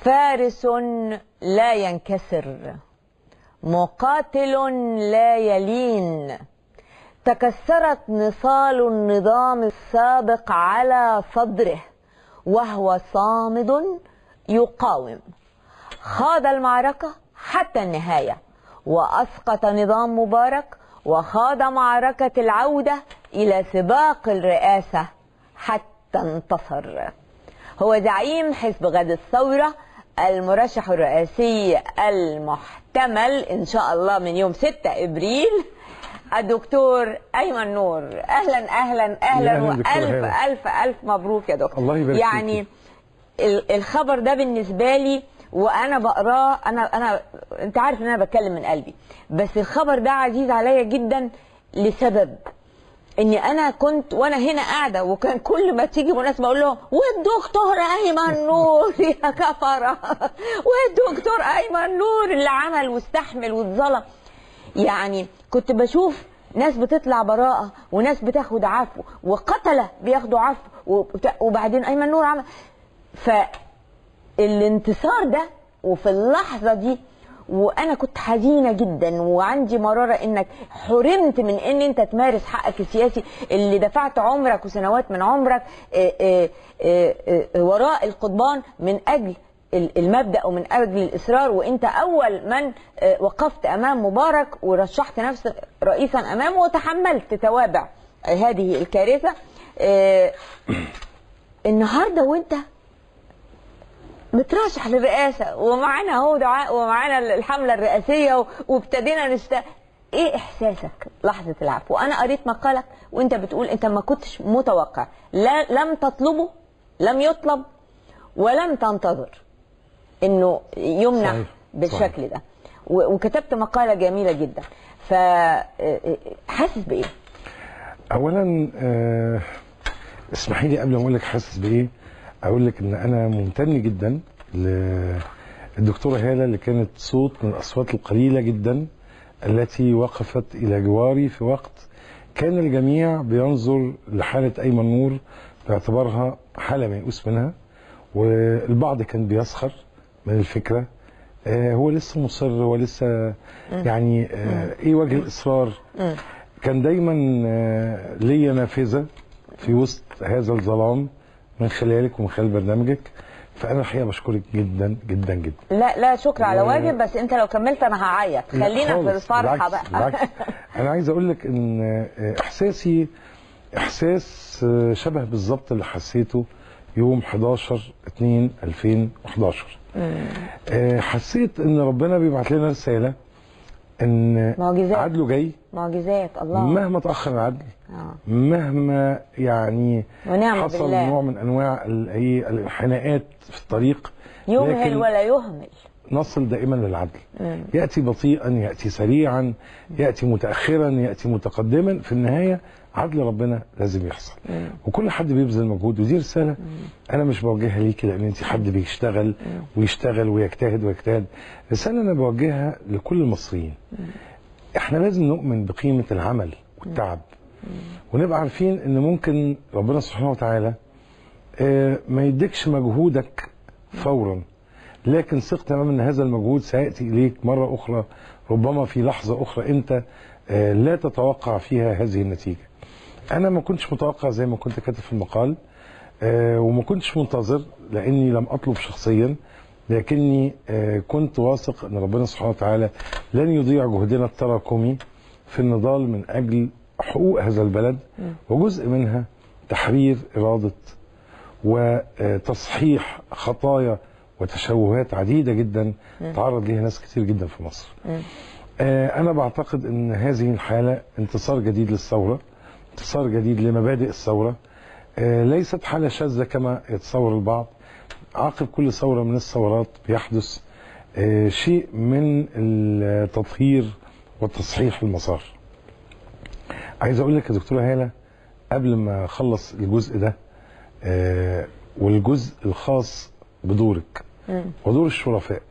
فارس لا ينكسر مقاتل لا يلين تكسرت نصال النظام السابق على صدره وهو صامد يقاوم خاض المعركة حتى النهاية وأسقط نظام مبارك وخاض معركة العودة إلى سباق الرئاسة حتى انتصر هو زعيم حزب غد الثورة المرشح الرئاسي المحتمل إن شاء الله من يوم 6 إبريل الدكتور أيمن نور أهلا أهلا أهلا أهلاً دكتور وألف هالة. ألف ألف مبروك يا دكتور الله يبارك يعني ال- الخبر ده بالنسبة لي وأنا بقراه أنا أنا أنت عارف إن أنا بتكلم من قلبي بس الخبر ده عزيز عليا جدا لسبب اني انا كنت وانا هنا قاعده وكان كل ما تيجي مناسبه اقول لهم والدكتور ايمن نور يا كفره والدكتور ايمن نور اللي عمل واستحمل واتظلم يعني كنت بشوف ناس بتطلع براءة وناس بتاخد عفو وقتلة بياخدوا عفو وبت- وبعدين أيمن نور عمل فالانتصار ده وفي اللحظة دي وانا كنت حزينه جدا وعندي مراره انك حرمت من ان انت تمارس حقك السياسي اللي دفعت عمرك وسنوات من عمرك آه، آه، آه، آه، وراء القضبان من اجل ال- المبدا ومن اجل الاصرار وانت اول من آه، وقفت امام مبارك ورشحت نفسك رئيسا امامه وتحملت توابع آه، هذه الكارثه آه، النهارده وانت مترشح للرئاسه ومعانا اهو دعاء ومعانا الحمله الرئاسيه و- وابتدينا نست ايه احساسك لحظه العفو وانا قريت مقالك وانت بتقول انت ما كنتش متوقع لا لم تطلبه لم يطلب ولم تنتظر انه يمنع صحيح. بالشكل ده و- وكتبت مقاله جميله جدا ف آه، آه، حاسس بايه اولا آه، اسمحي لي قبل ما اقول لك حاسس بايه اقول لك ان انا ممتن جدا للدكتوره هاله اللي كانت صوت من الاصوات القليله جدا التي وقفت الى جواري في وقت كان الجميع بينظر لحاله ايمن نور باعتبارها حاله ميؤوس منها والبعض كان بيسخر من الفكره آه، هو لسه مصر هو لسه يعني آه، ايه وجه الاصرار كان دايما آه، ليا نافذه في وسط هذا الظلام من خلالك ومن خلال برنامجك فانا الحقيقه بشكرك جدا جدا جدا لا لا شكر على و- واجب بس انت لو كملت انا هعيط لا خلينا في خالص، الفرحه بالعكس بقى بالعكس انا عايز اقول لك ان آه، احساسي احساس آه، شبه بالظبط اللي حسيته يوم 11 2 2011 آه، حسيت ان ربنا بيبعت لنا رساله ان معجزات. عدله جاي معجزات الله مهما تاخر العدل آه. مهما يعني ونعم حصل بالله. نوع من انواع ال- إيه الانحناءات في الطريق يمهل لكن ولا يهمل نصل دائما للعدل مم. ياتي بطيئا ياتي سريعا ياتي متاخرا ياتي متقدما في النهايه عدل ربنا لازم يحصل وكل حد بيبذل مجهود ودي رساله انا مش بوجهها ليكي لان انت حد بيشتغل ويشتغل ويجتهد ويجتهد رساله انا بوجهها لكل المصريين احنا لازم نؤمن بقيمه العمل والتعب ونبقى عارفين ان ممكن ربنا سبحانه وتعالى آه، ما يديكش مجهودك فورا لكن ثق تماما ان هذا المجهود سياتي اليك مره اخرى ربما في لحظه اخرى انت آه، لا تتوقع فيها هذه النتيجه. انا ما كنتش متوقع زي ما كنت كاتب في المقال آه، وما كنتش منتظر لاني لم اطلب شخصيا لكني آه، كنت واثق ان ربنا سبحانه وتعالى لن يضيع جهدنا التراكمي في النضال من اجل حقوق هذا البلد وجزء منها تحرير اراده وتصحيح خطايا وتشوهات عديده جدا تعرض ليها ناس كتير جدا في مصر. آه، انا بعتقد ان هذه الحاله انتصار جديد للثوره انتصار جديد لمبادئ الثوره آه، ليست حاله شاذه كما يتصور البعض عقب كل ثوره من الثورات بيحدث آه، شيء من التطهير والتصحيح للمسار عايز اقول لك يا دكتوره هاله قبل ما اخلص الجزء ده آه، والجزء الخاص بدورك ودور الشرفاء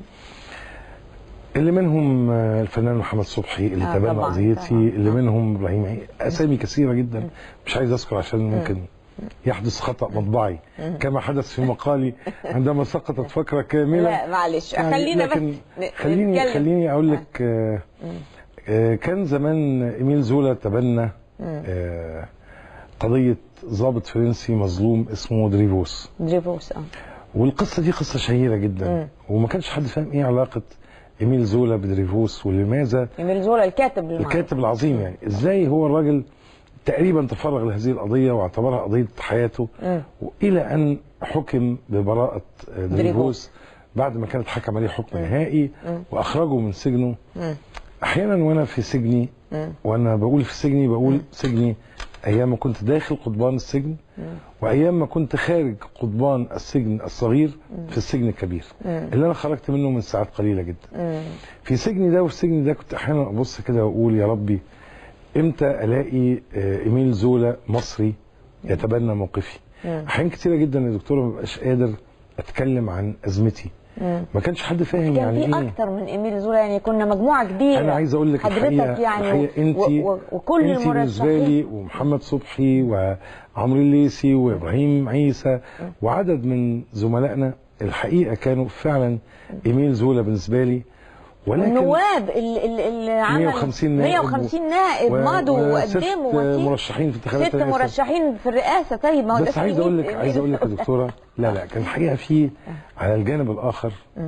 اللي منهم آه، الفنان محمد صبحي اللي آه، تبنى طبعاً، قضيتي طبعاً. اللي منهم ابراهيم عيد اسامي كثيره جدا مش عايز اذكر عشان ممكن يحدث خطا مطبعي كما حدث في مقالي عندما سقطت فقره كامله لا معلش يعني خلينا بس لكن ن- خليني نتكلم. خليني اقول لك آه آه كان زمان ايميل زولا تبنى آه قضيه ضابط فرنسي مظلوم اسمه دريفوس دريفوس اه والقصه دي قصه شهيره جدا وما كانش حد فاهم ايه علاقه ايميل زولا بدريفوس ولماذا ايميل زولا الكاتب المعروف. الكاتب العظيم يعني ازاي هو الراجل تقريبا تفرغ لهذه القضيه واعتبرها قضيه حياته والى ان حكم ببراءه دريفوس دريفوس. بعد ما كانت حكم عليه حكم نهائي واخرجه من سجنه احيانا وانا في سجني وانا بقول في سجني بقول سجني ايام ما كنت داخل قضبان السجن وايام ما كنت خارج قضبان السجن الصغير في السجن الكبير اللي انا خرجت منه من ساعات قليله جدا في سجني ده وفي سجني ده كنت احيانا ابص كده واقول يا ربي امتى الاقي آه، ايميل زولا مصري يتبنى موقفي احيان كتيره جدا يا دكتوره ما ببقاش قادر اتكلم عن ازمتي ما كانش حد فاهم كان يعني في ايه اكتر من ايميل زولا يعني كنا مجموعه كبيره انا عايز اقول لك حضرتك الحقيقه يعني الحقيقه انت و- و- وكل انت بالنسبه لي المرشحين ومحمد صبحي وعمرو الليسي وابراهيم عيسى وعدد من زملائنا الحقيقه كانوا فعلا ايميل زولا بالنسبه لي ولكن النواب اللي, اللي- اللي عمل 150 نائب 150 نائب و- مضوا وست وقدموا وكيل. مرشحين في انتخابات ست الرئاسة. مرشحين في الرئاسه طيب ما هو ده بس عايز في اقول إيد لك عايز اقول لك يا دكتوره لا لا كان الحقيقه في على الجانب الاخر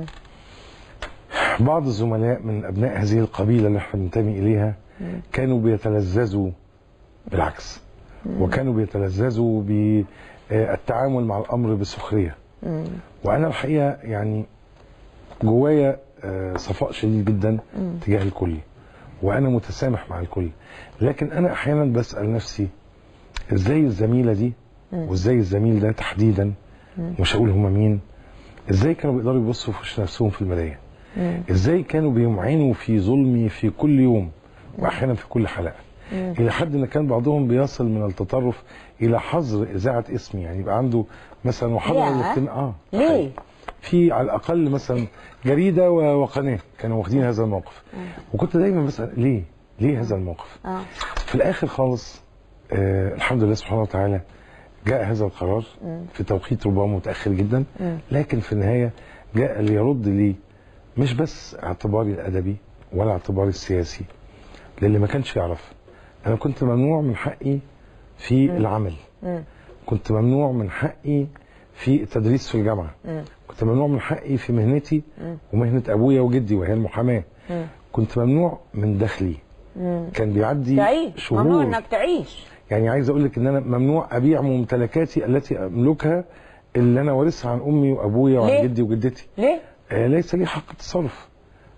بعض الزملاء من ابناء هذه القبيله اللي احنا بننتمي اليها كانوا بيتلذذوا بالعكس وكانوا بيتلذذوا بالتعامل مع الامر بسخريه وانا الحقيقه يعني جوايا آه، صفاء شديد جدا تجاه الكل وانا متسامح مع الكل لكن انا احيانا بسال نفسي ازاي الزميله دي وازاي الزميل ده تحديدا مش هقول هما مين ازاي كانوا بيقدروا يبصوا في وش نفسهم في المرايه ازاي كانوا بيمعنوا في ظلمي في كل يوم واحيانا في كل حلقه الى حد ان كان بعضهم بيصل من التطرف الى حظر اذاعه اسمي يعني يبقى عنده مثلا محاضره ياه. الاجتماع اه ليه؟ في على الاقل مثلا جريده و- وقناه كانوا واخدين هذا الموقف وكنت دايما بسال ليه؟ ليه هذا الموقف؟ اه في الاخر خالص آه الحمد لله سبحانه وتعالى جاء هذا القرار في توقيت ربما متاخر جدا لكن في النهايه جاء ليرد لي مش بس اعتباري الادبي ولا اعتباري السياسي للي ما كانش يعرف انا كنت ممنوع من حقي في العمل كنت ممنوع من حقي في التدريس في الجامعه كنت ممنوع من حقي في مهنتي ومهنه ابويا وجدي وهي المحاماه كنت ممنوع من دخلي كان بيعدي تعيش ممنوع شهور انك تعيش يعني عايز اقول لك ان انا ممنوع ابيع ممتلكاتي التي املكها اللي انا وارثها عن امي وابويا وعن ليه؟ جدي وجدتي ليه؟ آه ليس لي حق التصرف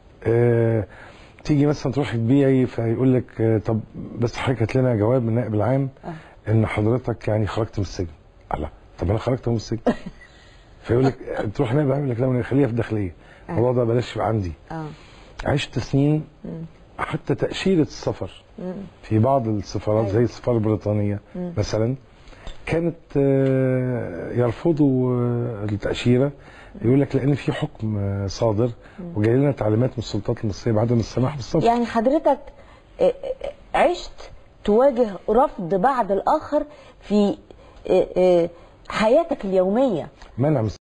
آه تيجي مثلا تروحي تبيعي فيقول لك آه طب بس حضرتك هات لنا جواب من النائب العام ان حضرتك يعني خرجت من السجن الله طب انا خرجت من السجن فيقول لك آه، تروح نائب عام يقول لك لا أنا خليها في داخليه الموضوع ده بلاش يبقى عندي اه عشت سنين حتى تأشيرة السفر في بعض السفارات زي السفارة البريطانية مثلا كانت آه، يرفضوا آه، التأشيرة يقول لك لأن في حكم آه، صادر وجاي لنا تعليمات من السلطات المصرية بعدم السماح بالسفر يعني حضرتك آه، آه، عشت تواجه رفض بعد الاخر في آه، آه، حياتك اليوميه منع من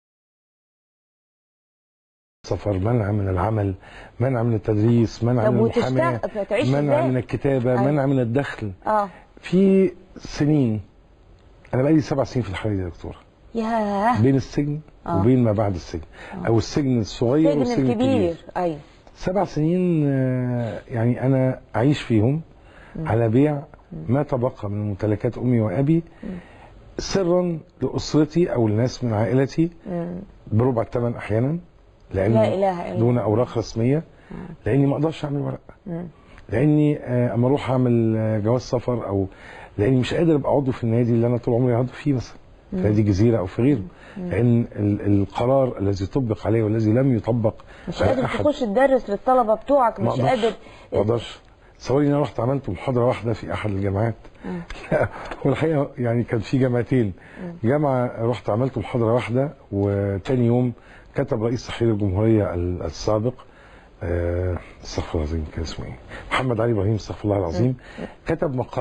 السفر منع من العمل منع من التدريس منع طب من وتشتغل- المحاماة تعيش منع إزاي؟ من الكتابة أيوة. منع من الدخل اه في سنين أنا بقالي سبع سنين في الحالة دي يا دكتورة ياه بين السجن آه. وبين ما بعد السجن او السجن الصغير السجن والسجن الكبير الكبير ايوه سبع سنين آه، يعني انا اعيش فيهم على بيع ما تبقى من ممتلكات امي وابي سرا لاسرتي او الناس من عائلتي بربع الثمن احيانا لان لا إله إلا دون اوراق رسميه لاني ما اقدرش اعمل ورق لاني آه، اما اروح اعمل آه، جواز سفر او لاني مش قادر ابقى عضو في النادي اللي انا طول عمري عضو فيه مثلا في نادي جزيره او في غيره لان ال- القرار الذي طبق عليه والذي لم يطبق مش على قادر أحد تخش تدرس للطلبه بتوعك ما مش اقدرش قادر ما اقدرش تصوري ان انا رحت عملت محاضره واحده في احد الجامعات والحقيقه يعني كان في جامعتين جامعه رحت عملت محاضره واحده وتاني يوم كتب رئيس تحرير الجمهوريه ال- السابق آه، استغفر الله العظيم كان اسمه ايه؟ محمد علي ابراهيم استغفر الله العظيم كتب مقاله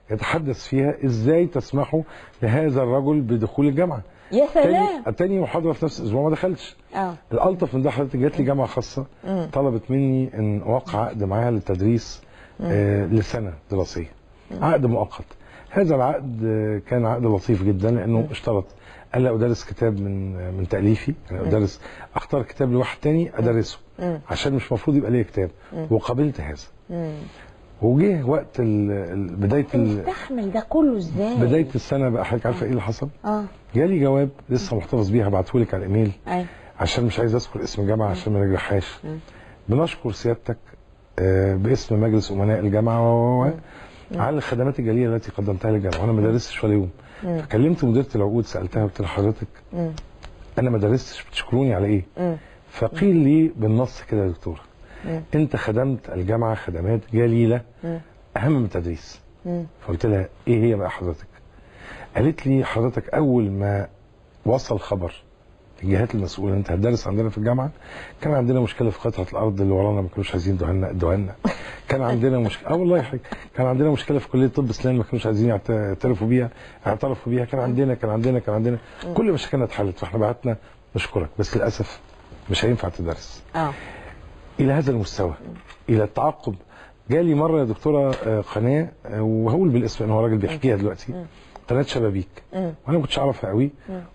يتحدث فيها ازاي تسمحوا لهذا الرجل بدخول الجامعه يا تاني سلام تاني محاضره في نفس الاسبوع ما دخلش اه الالطف من ده حضرتك جات لي جامعه خاصه طلبت مني ان اوقع عقد معاها للتدريس آه لسنه دراسيه عقد مؤقت هذا العقد آه، كان عقد لطيف جدا لانه اشترط الا ادرس كتاب من آه، من تاليفي يعني ادرس اختار كتاب لواحد تاني ادرسه عشان مش المفروض يبقى ليا كتاب وقبلت هذا وجه وقت ال- ال- بدايه ال- تستحمل ده كله ازاي بدايه السنه بقى حضرتك عارفه ايه اللي حصل؟ اه جالي جواب لسه محتفظ بيه هبعته لك على الايميل ايوه عشان مش عايز اذكر اسم الجامعه عشان ما نجرحهاش بنشكر سيادتك آه، باسم مجلس امناء الجامعه و و- و- على الخدمات الجليله التي قدمتها للجامعه وانا ما درستش ولا يوم فكلمت مديره العقود سالتها قلت لها حضرتك انا ما درستش بتشكروني على ايه؟ فقيل لي بالنص كده يا دكتوره انت خدمت الجامعه خدمات جليله اهم من التدريس فقلت لها ايه هي بقى حضرتك؟ قالت لي حضرتك اول ما وصل خبر الجهات المسؤوله انت هتدرس عندنا في الجامعه كان عندنا مشكله في قطعه الارض اللي ورانا ما كانوش عايزين يدوها ادوها لنا كان عندنا مشكله اه والله حاجة. كان عندنا مشكله في كليه طب اسنان ما كانوش عايزين يعت- يعترفوا بيها اعترفوا بيها كان عندنا كان عندنا كان عندنا كل مشاكلنا اتحلت فاحنا بعتنا نشكرك بس للاسف مش هينفع تدرس اه الى هذا المستوى الى التعقب جالي مره يا دكتوره آه، قناه آه، وهقول بالاسم ان هو راجل بيحكيها دلوقتي قناه شبابيك وانا ما كنتش اعرفها قوي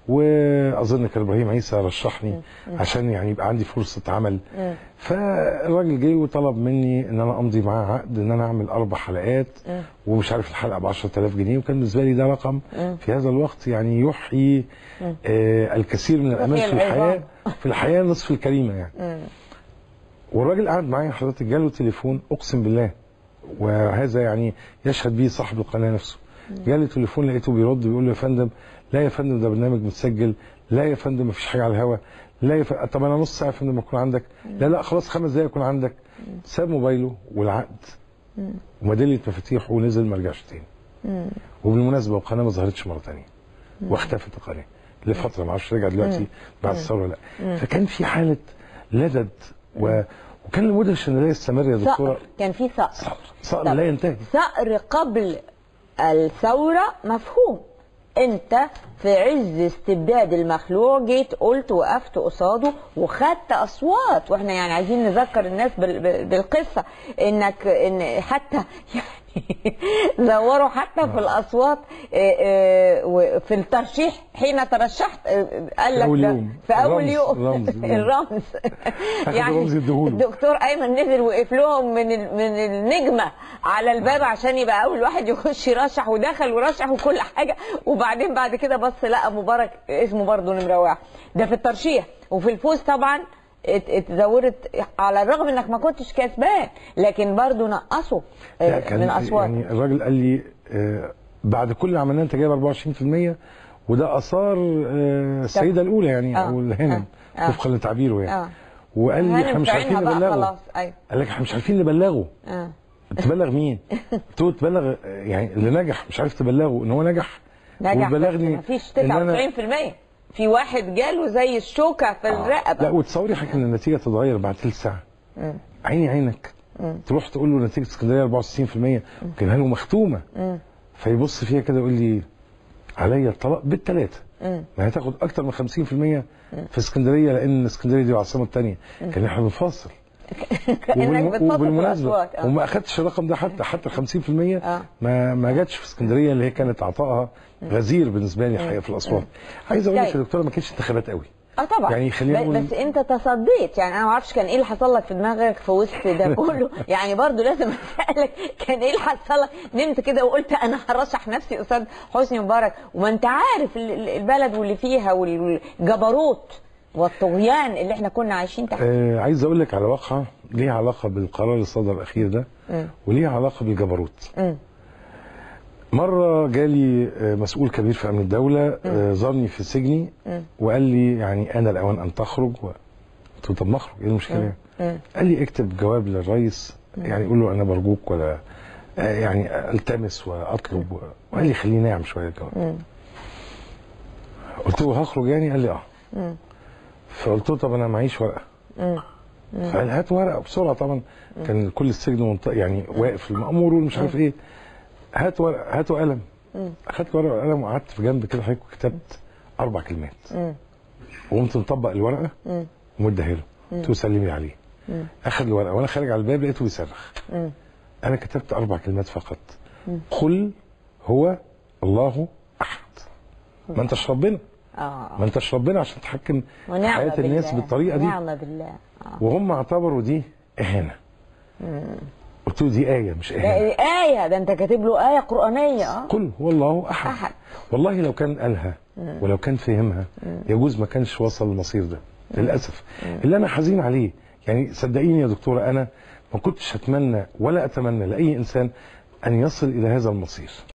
واظن كان ابراهيم عيسى رشحني عشان يعني يبقى عندي فرصه عمل فالراجل جه وطلب مني ان انا امضي معاه عقد ان انا اعمل اربع حلقات ومش عارف الحلقه ب 10000 جنيه وكان بالنسبه لي ده رقم في هذا الوقت يعني يحيي آه الكثير من الامال في العظام. الحياه في الحياه نصف الكريمه يعني والراجل قعد معايا حضرتك جاله تليفون اقسم بالله وهذا يعني يشهد به صاحب القناه نفسه جالي تليفون لقيته بيرد بيقول له يا فندم لا يا فندم ده برنامج متسجل لا يا فندم مفيش حاجه على الهوا لا يا فندم طب انا نص ساعه يا فندم اكون عندك لا لا خلاص خمس دقايق اكون عندك ساب موبايله والعقد وميداليه مفاتيحه ونزل ما رجعش تاني وبالمناسبه القناه ما ظهرتش مره تانية واختفت القناه لفتره ما اعرفش رجع دلوقتي بعد الثوره ولا لا فكان في حاله لدد و... وكان المدهش ان لا يستمر يا دكتوره صقر كان في صقر صقر صقر لا ينتهي صقر قبل الثورة مفهوم انت في عز استبداد المخلوع جيت قلت وقفت قصاده وخدت اصوات واحنا يعني عايزين نذكر الناس بال- بال- بالقصه انك ان حتى يعني زوروا حتى في الاصوات آه، آه، وفي الترشيح حين ترشحت آه، قال لك أول ده يوم. في اول الرمز- يوم الرمز. الرمز الرمز يديهوله. الدكتور ايمن نزل وقف لهم من ال- من النجمه على الباب عشان يبقى اول واحد يخش يرشح ودخل ورشح وكل حاجه وبعدين بعد كده بص لقى مبارك اسمه برضه نمره واحد ده في الترشيح وفي الفوز طبعا ات- اتزورت على الرغم انك ما كنتش كسبان لكن برضه نقصوا لا، آه، كان من اصوات يعني الراجل قال لي آه، بعد كل اللي عملناه انت جايب 24% وده اثار آه، السيده الاولى يعني آه، او الهنم آه، آه. وفقا لتعبيره يعني اه وقال لي هانم احنا مش في عارفين عينها بقى نبلغه خلاص ايوه قال لك احنا مش عارفين نبلغه اه تبلغ مين؟ قلت له تبلغ آه، يعني اللي نجح مش عارف تبلغه ان هو نجح نجح وتبلغني ما فيش إن أنا- 99% في واحد جاله زي الشوكه في الرقبه لا وتصوري حضرتك ان النتيجه تتغير بعد ثلث ساعه عيني عينك تروح تقول له نتيجه اسكندريه 64% وكانها له مختومه فيبص فيها كده يقول لي عليا الطلاق بالثلاثه ما هتاخد اكتر من 50% في اسكندريه لان اسكندريه دي العاصمه الثانيه كان احنا بنفاصل كانك بتفصل في وبالمناسبه الاصوات آه. وما اخدتش الرقم ده حتى حتى ال 50% آه. ما ما جاتش في اسكندريه اللي هي كانت عطائها غزير بالنسبه لي الحقيقه في الاصوات عايز اقول لك طيب. يا دكتوره ما كانتش انتخابات قوي اه طبعا يعني خلينا ب- نقول- بس انت تصديت يعني انا ما اعرفش كان ايه اللي حصل لك في دماغك في وسط ده كله يعني برضو لازم اسالك كان ايه اللي حصل لك نمت كده وقلت انا هرشح نفسي قصاد حسني مبارك وما انت عارف ال- ال- البلد واللي فيها والجبروت والطغيان اللي احنا كنا عايشين تحت آه عايز اقول لك على واقعه ليها علاقه بالقرار اللي صدر الاخير ده وليها علاقه بالجبروت مم. مره جالي آه، مسؤول كبير في امن الدوله آه، زارني في سجني وقال لي يعني انا الاوان ان تخرج و... قلت له طب ما اخرج ايه المشكله يعني؟ قال لي اكتب جواب للرئيس يعني قول له انا برجوك ولا آه، يعني التمس واطلب و... وقال لي خليني ناعم شويه الجواب قلت له هخرج يعني قال لي اه فقلت له طب انا معيش ورقه فقال هات ورقه بسرعه طبعا كان كل السجن منط... يعني واقف المأمور والمش عارف ايه هات ورق هاتوا قلم اخدت ورقه وقلم وقعدت في جنب كده حضرتك وكتبت اربع كلمات مم. وقمت مطبق الورقه مم. ومديها له قلت له سلمي عليه اخذ الورقه وانا خارج على الباب لقيته بيصرخ مم. انا كتبت اربع كلمات فقط قل هو الله احد ما انتش ربنا اه ما انتش ربنا عشان تحكم في ونعم حياه الناس بالله. بالطريقه دي نعم بالله آه. وهم اعتبروا دي اهانه قلت له دي ايه مش ده اهانه آية ده أنت كاتب له آية قرآنية اه قل هو الله احد, أحد. والله لو كان قالها ولو كان فهمها يجوز ما كانش وصل للمصير ده للاسف اللي انا حزين عليه يعني صدقيني يا دكتوره انا ما كنتش اتمنى ولا اتمنى لاي انسان ان يصل الى هذا المصير